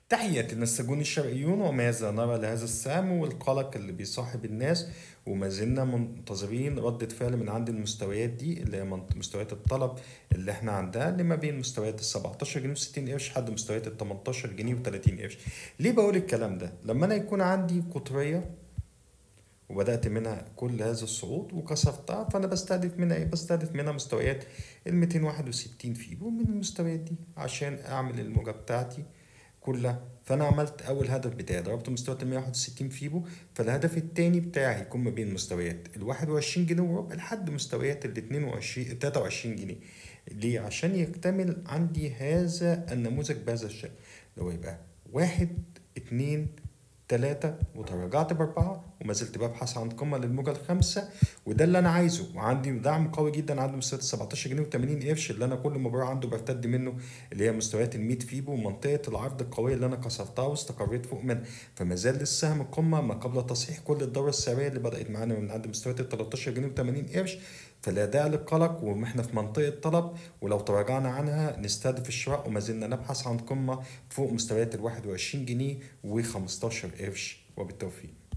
تحية النساجون الشرقيون وماذا نرى لهذا السهم والقلق اللي بيصاحب الناس وما زلنا منتظرين ردة فعل من عند المستويات دي اللي هي منط- مستويات الطلب اللي احنا عندها اللي ما بين مستويات ال 17 جنيه و60 قرش لحد مستويات ال 18 جنيه و30 قرش. ليه بقول الكلام ده؟ لما انا يكون عندي قطرية وبدأت منها كل هذا الصعود وكسرتها فأنا بستهدف منها إيه؟ بستهدف منها مستويات ال 261 فيبو من المستويات دي عشان أعمل الموجة بتاعتي كلها فأنا عملت أول هدف بتاعي ضربت مستويات ال 161 فيبو فالهدف التاني بتاعي هيكون ما بين مستويات ال 21 جنيه وربع لحد مستويات ال 22 ال 23 جنيه ليه؟ عشان يكتمل عندي هذا النموذج بهذا الشكل لو يبقى واحد اتنين تلاتة وتراجعت بأربعة وما زلت ببحث عن قمة للموجة الخامسة وده اللي أنا عايزه وعندي دعم قوي جدا عند مستويات 17 جنيه و80 قرش اللي أنا كل مباراة عنده برتد منه اللي هي مستويات ال 100 فيبو ومنطقة العرض القوية اللي أنا كسرتها واستقريت فوق منها فما زال السهم قمة ما قبل تصحيح كل الدورة السعرية اللي بدأت معانا من عند مستويات ال 13 جنيه و80 قرش فلا داعي للقلق واحنا في منطقة طلب ولو تراجعنا عنها نستهدف الشراء وما زلنا نبحث عن قمة فوق مستويات ال 21 جنيه و15 قرش وبالتوفيق